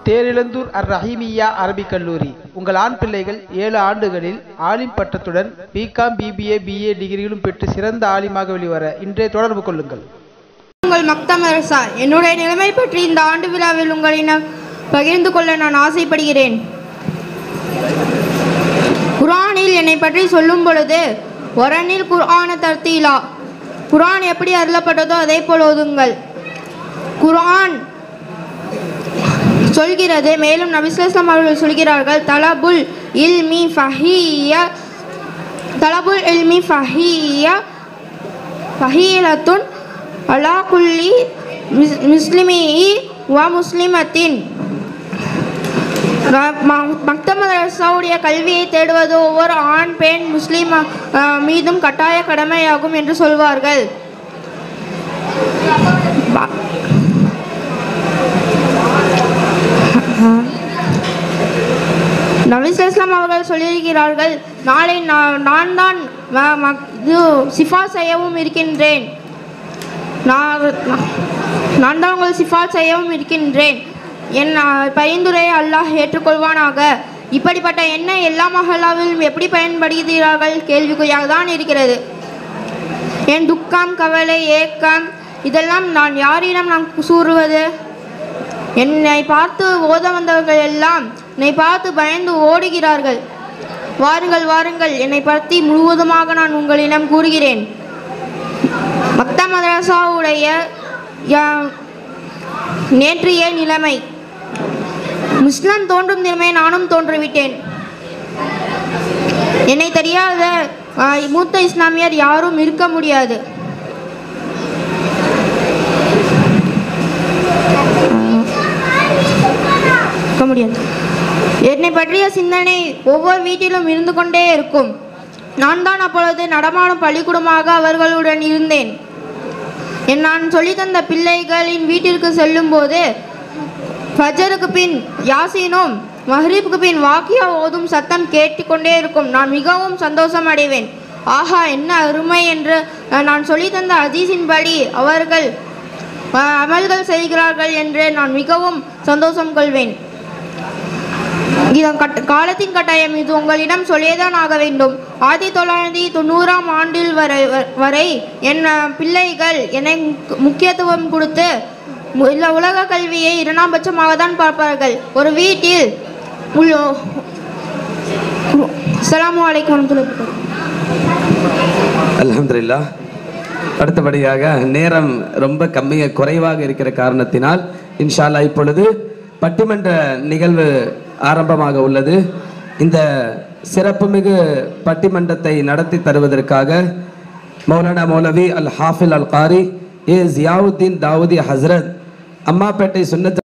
தேரிழந்தூர் அர் ரஹீமியா அரபிக் கல்லூரி உங்கள் ஆண் பிள்ளைகள் ஏழு ஆண்டுகளில் ஆலிம் பட்டத்துடன் பிகாம் பிபிஏ பிஏ டிகிரிகளும் பெற்று சிறந்த ஆலிமாக வெளிவர இன்றே தொடர்பு கொள்ளுங்கள் உங்கள் மக்தமரசா என்னுடைய நிலைமை பற்றி இந்த ஆண்டு விழாவில் உங்களிடம் பகிர்ந்து கொள்ள நான் ஆசைப்படுகிறேன் குர்ஆனில் என்னை பற்றி சொல்லும் பொழுது ஒரனில் குர்ஆன தர்த்தீலா குர்ஆன் எப்படி அருளப்பட்டதோ அதே போல் ஓதுங்கள் குர்ஆன் சொல்கிறது மேலும் நபிஸ்லாம் அவர்கள் சொல்கிறார்கள் தலபுல் இல்மி ஃபஹிய தலபுல் இல்மி ஃபஹிய ஃபஹீலத்துன் அலா குல்லி மிஸ் முஸ்லிமி வ முஸ்லிமத்தின் மக்தமதரசாவுடைய கல்வியை தேடுவது ஒவ்வொரு ஆண் பெண் முஸ்லீம் அஹ், மீதும் கட்டாய கடமையாகும் என்று சொல்வார்கள் ப- நபீஸ் இஸ்லாம் அவர்கள் சொல்லியிருக்கிறார்கள் நாளை நான் நான் தான் ம- மக்- இது சிஃபா செய்யவும் இருக்கின்றேன் நான் நான் தான் உங்கள் சிஃபாத் செய்யவும் இருக்கின்றேன் என் அஹ், பரிந்துரையை அல்லாஹ் ஏற்றுக்கொள்வானாக இப்படிப்பட்ட எண்ணெய் எல்லா மஹல்லாவிலும் எப்படி பயன்படுகிறார்கள் கேள்விக்குறியாக தான் இருக்கிறது என் துக்கம் கவலை ஏக்கம் இதெல்லாம் நான் யாரிடம் நான் கூறுவது என்னை பார்த்து ஓத வந்தவர்கள் எல்லாம் என்னை பார்த்து பயந்து ஓடுகிறார்கள் வாருங்கள் வாருங்கள் என்னை பற்றி முழுவதுமாக நான் உங்களிடம் கூறுகிறேன் மக்த மதரசாவுடைய யா- நேற்றைய நிலைமை முஸ்லாம் தோன்றும் தினமே நானும் தோன்றிவிட்டேன் என்னை தெரியாத ஆ, மூத்த இஸ்லாமியர் யாரும் இருக்க முடியாது இருக்க முடியாது என்னை பற்றிய சிந்தனை ஒவ்வொரு வீட்டிலும் இருந்து கொண்டே இருக்கும் நான் தான் அப்பொழுது நடமாடும் பள்ளிக்கூடமாக அவர்களுடன் இருந்தேன் என் நான் சொல்லித்தந்த பிள்ளைகளின் வீட்டிற்கு செல்லும்போது ஃபஜருக்கு பின் யாசீனும் மஹ்ரிப்புக்கு பின் வாக்கியா ஓதும் சத்தம் கேட்டுக்கொண்டே இருக்கும் நான் மிகவும் சந்தோஷம் அடைவேன் ஆஹா என்ன அருமை என்று அஹ், நான் சொல்லித்தந்த அதீஸின்படி அவர்கள் அஹ், அமல்கள் செய்கிறார்கள் என்று நான் மிகவும் சந்தோஷம் கொள்வேன் இதன் கட்ட காலத்தின் கட்டாயம் இது உங்களிடம் சொல்லியேதான் ஆக வேண்டும் ஆயிரத்தி தொள்ளாயிரத்தி தொண்ணூறாம் ஆண்டில் வரை வரை என் அஹ், பிள்ளைகள் என்னை முக்- முக்கியத்துவம் கொடுத்து மு- இல்ல உலக கல்வியை இரண்டாம் பட்சமாக தான் பார்ப்பார்கள் ஒரு வீட்டில் உள்ள அஸ்ஸலாமு அலைக்கும் வரஹ்மத்துல்லாஹி வபரகாத்துஹு. அல்ஹம்துலில்லா அடுத்தபடியாக நேரம் ரொம்ப கம்மிய குறைவாக இருக்கிற காரணத்தினால் இன்ஷா அல்லாஹ் இப்பொழுது பட்டிமன்ற நிகழ்வு ஆரம்பமாக உள்ளது இந்த சிறப்புமிகு பட்டிமன்றத்தை நடத்தி தருவதற்காக மௌலானா மௌலவி அல் ஹாஃபில் அல் காரி ஏ ஜியாவுத்தீன் தாவூதி ஹஸ்ரத் அம்மாப்பேட்டை சுன்னத்